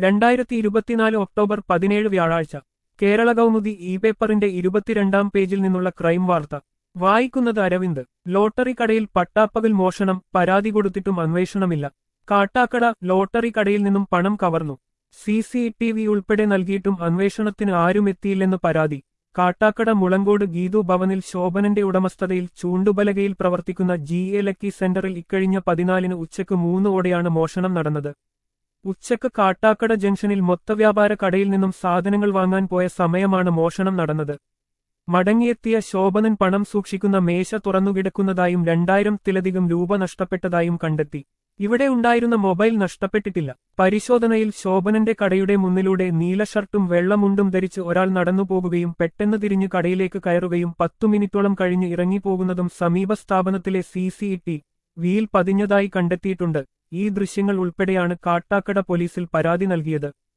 രണ്ടായിരത്തി ഇരുപത്തിനാല് ഒക്ടോബർ പതിനേഴ് വ്യാഴാഴ്ച കേരള കൗമുദി ഇ പേപ്പറിന്റെ ഇരുപത്തിരണ്ടാം പേജിൽ നിന്നുള്ള ക്രൈം വാർത്ത വായിക്കുന്നത് അരവിന്ദ് ലോട്ടറി കടയിൽ പട്ടാപ്പകൽ മോഷണം പരാതി കൊടുത്തിട്ടും അന്വേഷണമില്ല കാട്ടാക്കട ലോട്ടറി കടയിൽ നിന്നും പണം കവർന്നു സി സി ടി വി ഉൾപ്പെടെ നൽകിയിട്ടും അന്വേഷണത്തിന് ആരും എത്തിയില്ലെന്ന് പരാതി കാട്ടാക്കട മുളങ്കോട് ഗീതു ഭവനിൽ ശോഭനന്റെ ഉടമസ്ഥതയിൽ ചൂണ്ടുബലകയിൽ പ്രവർത്തിക്കുന്ന ജി എ ലക്കി സെന്ററിൽ ഇക്കഴിഞ്ഞ പതിനാലിന് ഉച്ചയ്ക്ക് മൂന്നോടെയാണ് മോഷണം നടന്നത് ഉച്ചക്ക് കാട്ടാക്കട ജംഗ്ഷനിൽ മൊത്തവ്യാപാര കടയിൽ നിന്നും സാധനങ്ങൾ വാങ്ങാൻ പോയ സമയമാണ് മോഷണം നടന്നത് മടങ്ങിയെത്തിയ ശോഭനൻ പണം സൂക്ഷിക്കുന്ന മേശ തുറന്നുകിടക്കുന്നതായും രണ്ടായിരത്തിലധികം രൂപ നഷ്ടപ്പെട്ടതായും കണ്ടെത്തി ഇവിടെ ഉണ്ടായിരുന്ന മൊബൈൽ നഷ്ടപ്പെട്ടിട്ടില്ല പരിശോധനയിൽ ശോഭനന്റെ കടയുടെ മുന്നിലൂടെ നീല ഷർട്ടും വെള്ളമുണ്ടും ധരിച്ച് ഒരാൾ നടന്നുപോകുകയും പെട്ടെന്ന് തിരിഞ്ഞ് കടയിലേക്ക് കയറുകയും പത്തു മിനിറ്റോളം കഴിഞ്ഞ് ഇറങ്ങിപ്പോകുന്നതും സമീപ സ്ഥാപനത്തിലെ സി സി ടി വിയിൽ പതിഞ്ഞതായി കണ്ടെത്തിയിട്ടുണ്ട് ഈ ദൃശ്യങ്ങൾ ഉൾപ്പെടെയാണ് കാട്ടാക്കട പോലീസിൽ പരാതി നൽകിയത്